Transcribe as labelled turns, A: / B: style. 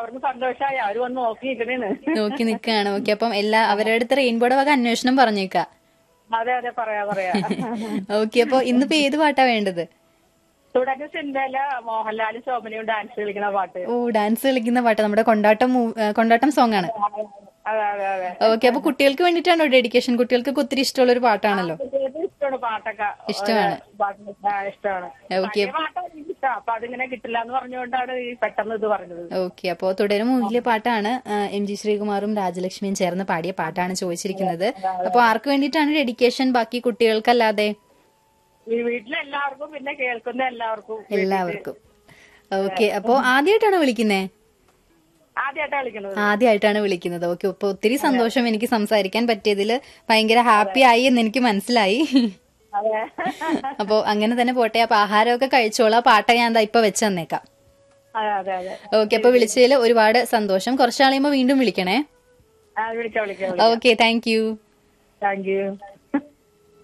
A: അവർക്ക് സന്തോഷമായി അവര് വന്ന് നോക്കി നിൽക്കണേന്ന്
B: നോക്കി നിൽക്കുകയാണ് ഓക്കെ അപ്പം എല്ലാ അവരുടെ അടുത്ത് റെയിൻബോയുടെ വക അന്വേഷണം പറഞ്ഞേക്കാം
A: അതെ അതെ പറയാ പറയാ
B: ഓക്കെ അപ്പൊ ഇന്നിപ്പോ ഏത് പാട്ടാ വേണ്ടത്
A: തുടക്ക സിനിമയില് മോഹൻലാലും ശോഭനയും ഡാൻസ് കളിക്കുന്ന പാട്ട്
B: ഓ ഡാൻസ് കളിക്കുന്ന പാട്ട് നമ്മുടെ കൊണ്ടാട്ടം mov- ആ, കൊണ്ടാട്ടം സോങ് ആണ്
A: അതെ അതെ അതെ
B: ഓക്കെ അപ്പൊ കുട്ടികൾക്ക് വേണ്ടിയിട്ടാണോ ഡെഡിക്കേഷൻ കുട്ടികൾക്ക് ഒത്തിരി ഇഷ്ടമുള്ള ഒരു പാട്ടാണല്ലോ
A: കുട്ടികൾക്ക് ഇഷ്ടമാണ് പാട്ടൊക്കെ
B: ഇഷ്ടമാണ്.
A: പാട്ട് ആ, ഇഷ്ടമാണ്
B: ഓക്കെ
A: പഴയ പാട്ടാണ് എനിക്ക് ഇഷ്ടം അപ്പൊ അതിങ്ങനെ കിട്ടില്ല എന്ന് പറഞ്ഞുകൊണ്ടാണ് ഈ പെട്ടെന്ന് ഇത് പറഞ്ഞത്
B: ഓക്കെ അപ്പോ തുടരും മൂവിലെ പാട്ടാണ് ആ, എം ജി ശ്രീകുമാറും രാജലക്ഷ്മിയും ചേർന്ന് പാടിയ പാട്ടാണ് ചോദിച്ചിരിക്കുന്നത് അപ്പൊ ആർക്ക് വേണ്ടിയിട്ടാണ് ഡെഡിക്കേഷൻ ബാക്കി കുട്ടികൾക്കല്ലാതെ
A: ഈ വീട്ടിലെ എല്ലാവർക്കും പിന്നെ കേൾക്കുന്ന എല്ലാവർക്കും
B: എല്ലാവർക്കും ഓക്കെ അപ്പോ ആദ്യമായിട്ടാണോ വിളിക്കുന്നേ
A: ആദ്യമായിട്ടാ കളിക്കുന്നത്
B: ആദ്യമായിട്ടാണ് വിളിക്കുന്നത് ഓക്കെ അപ്പൊ ഒത്തിരി സന്തോഷം എനിക്ക് സംസാരിക്കാൻ പറ്റിയതിൽ ഭയങ്കര ഹാപ്പി ആയി എന്ന് എനിക്ക് മനസ്സിലായി
A: അതെ
B: അപ്പോ അങ്ങനെ തന്നെ പോട്ടെ അപ്പൊ ആഹാരമൊക്കെ കഴിച്ചോളാം പാട്ട ഞാൻ ദാ ഇപ്പൊ വെച്ച് തന്നേക്കാം
A: അതെ അതെ അതെ
B: ഓക്കെ അപ്പൊ വിളിച്ചതിൽ ഒരുപാട് സന്തോഷം കുറച്ചാൾ കഴിയുമ്പോ വീണ്ടും വിളിക്കണേ
A: ആ വിളിക്കാം വിളിക്കാം
B: okay thank you
A: thank U